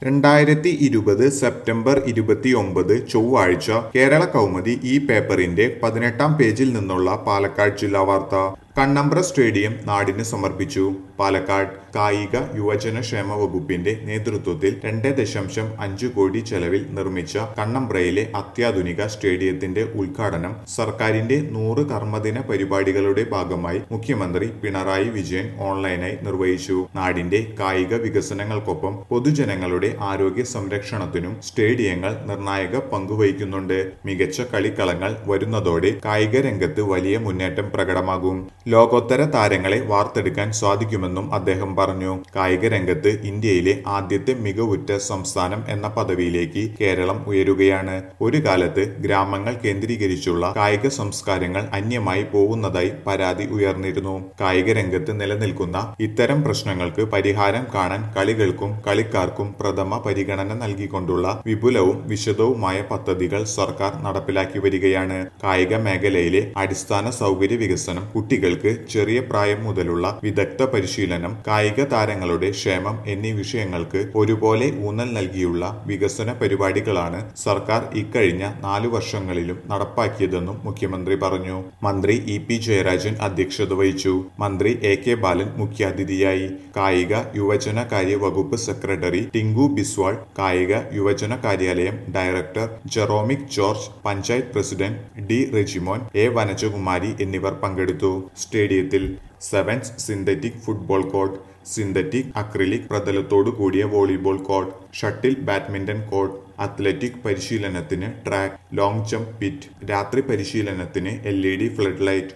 രണ്ടായിരത്തി ഇരുപത് സെപ്റ്റംബർ ഇരുപത്തിയൊമ്പത് ചൊവ്വാഴ്ച കേരള കൗമുദി ഈ പേപ്പറിന്റെ പതിനെട്ടാം പേജിൽ നിന്നുള്ള പാലക്കാട് ജില്ലാ വാർത്ത കണ്ണമ്പ്ര സ്റ്റേഡിയം നാടിന് സമർപ്പിച്ചു പാലക്കാട് കായിക യുവജന ക്ഷേമ വകുപ്പിന്റെ നേതൃത്വത്തിൽ രണ്ട് ദശാംശം അഞ്ച് കോടി ചെലവിൽ നിർമ്മിച്ച കണ്ണമ്പ്രയിലെ അത്യാധുനിക സ്റ്റേഡിയത്തിന്റെ ഉദ്ഘാടനം സർക്കാരിന്റെ നൂറ് കർമ്മദിന പരിപാടികളുടെ ഭാഗമായി മുഖ്യമന്ത്രി പിണറായി വിജയൻ ഓൺലൈനായി നിർവഹിച്ചു നാടിന്റെ കായിക വികസനങ്ങൾക്കൊപ്പം പൊതുജനങ്ങളുടെ ആരോഗ്യ സംരക്ഷണത്തിനും സ്റ്റേഡിയങ്ങൾ നിർണായക പങ്കുവഹിക്കുന്നുണ്ട് മികച്ച കളിക്കളങ്ങൾ വരുന്നതോടെ കായിക രംഗത്ത് വലിയ മുന്നേറ്റം പ്രകടമാകും ലോകോത്തര താരങ്ങളെ വാർത്തെടുക്കാൻ സാധിക്കുമെന്നും അദ്ദേഹം പറഞ്ഞു കായിക രംഗത്ത് ഇന്ത്യയിലെ ആദ്യത്തെ മികവുറ്റ സംസ്ഥാനം എന്ന പദവിയിലേക്ക് കേരളം ഉയരുകയാണ് ഒരു കാലത്ത് ഗ്രാമങ്ങൾ കേന്ദ്രീകരിച്ചുള്ള കായിക സംസ്കാരങ്ങൾ അന്യമായി പോകുന്നതായി പരാതി ഉയർന്നിരുന്നു കായിക രംഗത്ത് നിലനിൽക്കുന്ന ഇത്തരം പ്രശ്നങ്ങൾക്ക് പരിഹാരം കാണാൻ കളികൾക്കും കളിക്കാർക്കും പ്രഥമ പരിഗണന നൽകിക്കൊണ്ടുള്ള വിപുലവും വിശദവുമായ പദ്ധതികൾ സർക്കാർ നടപ്പിലാക്കി വരികയാണ് കായിക മേഖലയിലെ അടിസ്ഥാന സൗകര്യ വികസനം കുട്ടികൾക്ക് ചെറിയ പ്രായം മുതലുള്ള വിദഗ്ധ പരിശീലനം കായിക താരങ്ങളുടെ ക്ഷേമം എന്നീ വിഷയങ്ങൾക്ക് ഒരുപോലെ ഊന്നൽ നൽകിയുള്ള വികസന പരിപാടികളാണ് സർക്കാർ ഇക്കഴിഞ്ഞ നാലു വർഷങ്ങളിലും നടപ്പാക്കിയതെന്നും മുഖ്യമന്ത്രി പറഞ്ഞു മന്ത്രി ഇ പി ജയരാജൻ അധ്യക്ഷത വഹിച്ചു മന്ത്രി എ കെ ബാലൻ മുഖ്യാതിഥിയായി കായിക യുവജന കാര്യ വകുപ്പ് സെക്രട്ടറി ടിങ്കു ബിസ്വാൾ കായിക യുവജന കാര്യാലയം director Jeromic George panchayat president D Rejimon A Vanajakumari എന്നിവർ പങ്കെടുത്തു സ്റ്റേഡിയത്തിൽ sevens synthetic football court synthetic acrylic പ്രതലത്തോടു കൂടിയ volleyball court shuttle badminton court athletic പരിശീലനത്തിന് ട്രാക്ക് ലോങ് ജംപ് പിറ്റ് രാത്രി പരിശീലനത്തിന് L E D flood light